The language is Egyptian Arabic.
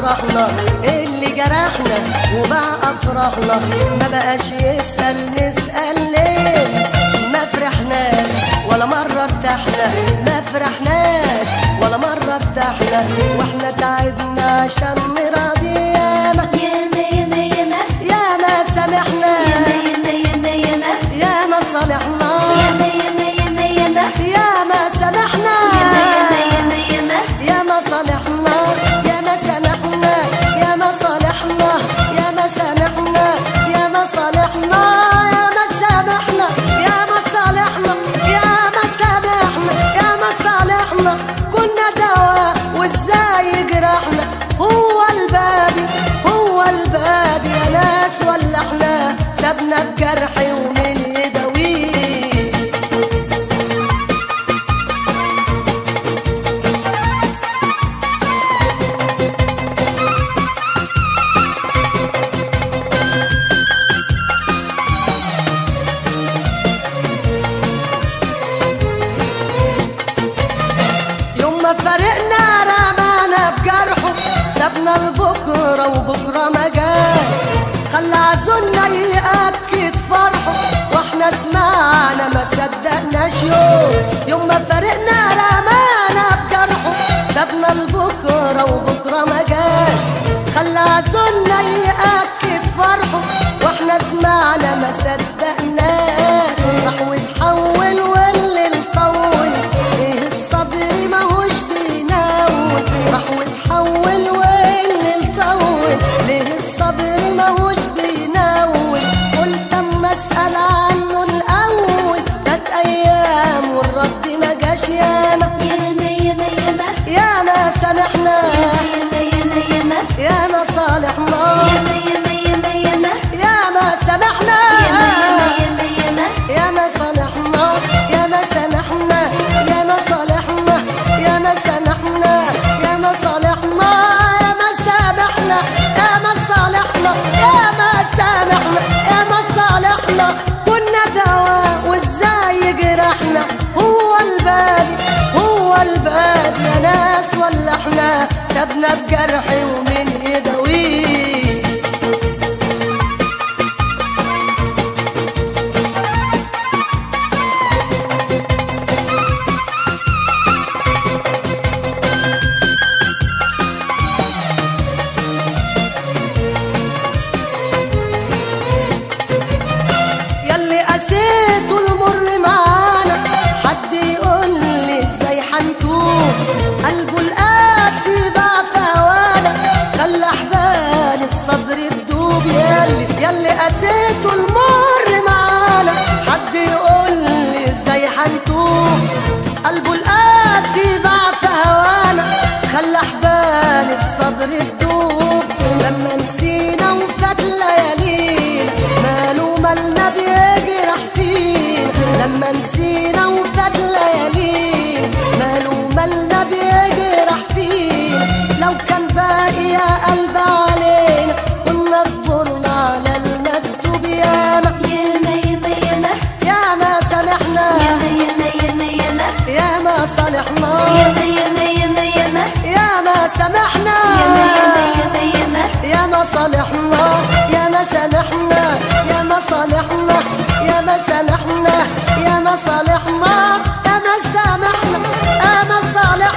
افرحنا اللي جرحنا وباع افرحنا ما بقاش يسأل نسأل ليه ما فرحناش ولا مرة ارتحنا ما فرحناش ولا مرة ارتحنا واحنا تعبنا عشان نراضي ياما ياما ياما ياما ياما سامحنا ياما ياما ياما ياما صالحنا ياما ياما ياما ياما ياما سامحنا ياما ياما يا ما صالحنا يا ما سامحنا يا ما صالحنا يا ما سامحنا يا ما صالحنا يا ما سامحنا يا ما صالحنا يا ما سامحنا يا ما صالحنا كنا دواء وازاي يجرحنا هو البادي هو البادي يا ناس ولا احنا سابنا بجرح ومن يداويه يوم ما فرقنا رمانا بجرحه سابنا لبكرة وبكرة ما جاش خلى عزولنا يأكد فرحه واحنا سمعنا ما صدقناش يوم يوم ما فرقنا رمانا بجرحه سابنا لبكرة وبكرة ما جاش خلى عزولنا يأكد فرحه واحنا سمعنا ما صدقناش راح وتحول واللي نطول ايه الصبر ماهوش بيناول راح وتحول واللي نطول ليه الصبر ماهوش بيناول قلت اما اسال عنه الاول كانت ايام والرد ما جاش ياما ياما ياما ياما ياما سامحنا ياما ياما ياما ياما صالحنا ياما ياما ياما ياما ياما سامحنا ياما ياما ياما يا ما صالحنا يا ما سامحنا يا ما صالحنا يا ما سامحنا يا ما صالحنا يا ما سامحنا يا ما صالحنا يا ما سامحنا يا ما صالحنا كنا دواء وازاي يجرحنا هو البادي هو البادي يا ناس ولا احنا سابنا بجرحي ومن يداويه ياللي قسيته المر معانا حد يقول لي ازاي حنتوه قلبه القاسي باع فوانا خلى حبال الصبر تدوب ياللي ياللي قسيته المر معانا حد يقول لي ازاي حنتوه قلبه القاسي باع فوانا خلى حبال الصبر تدوب لما نسينا وفات ليالينا ماله مالنا بيجرح فينا لما نسينا وفات ليالينا ماله مالنا بيجرح فينا لو كان باقي يا قلب علينا كنا صبرنا على المكتوب ياما ياما ياما ياما ياما سامحنا ياما ياما ياما ياما صالحنا ياما ياما ياما ياما ياما سامحنا ياما ياما ياما يا ما صالحنا يا ما سامحنا يا ما صالحنا يا ما سامحنا يا ما صالحنا يا ما سامحنا يا ما صالحنا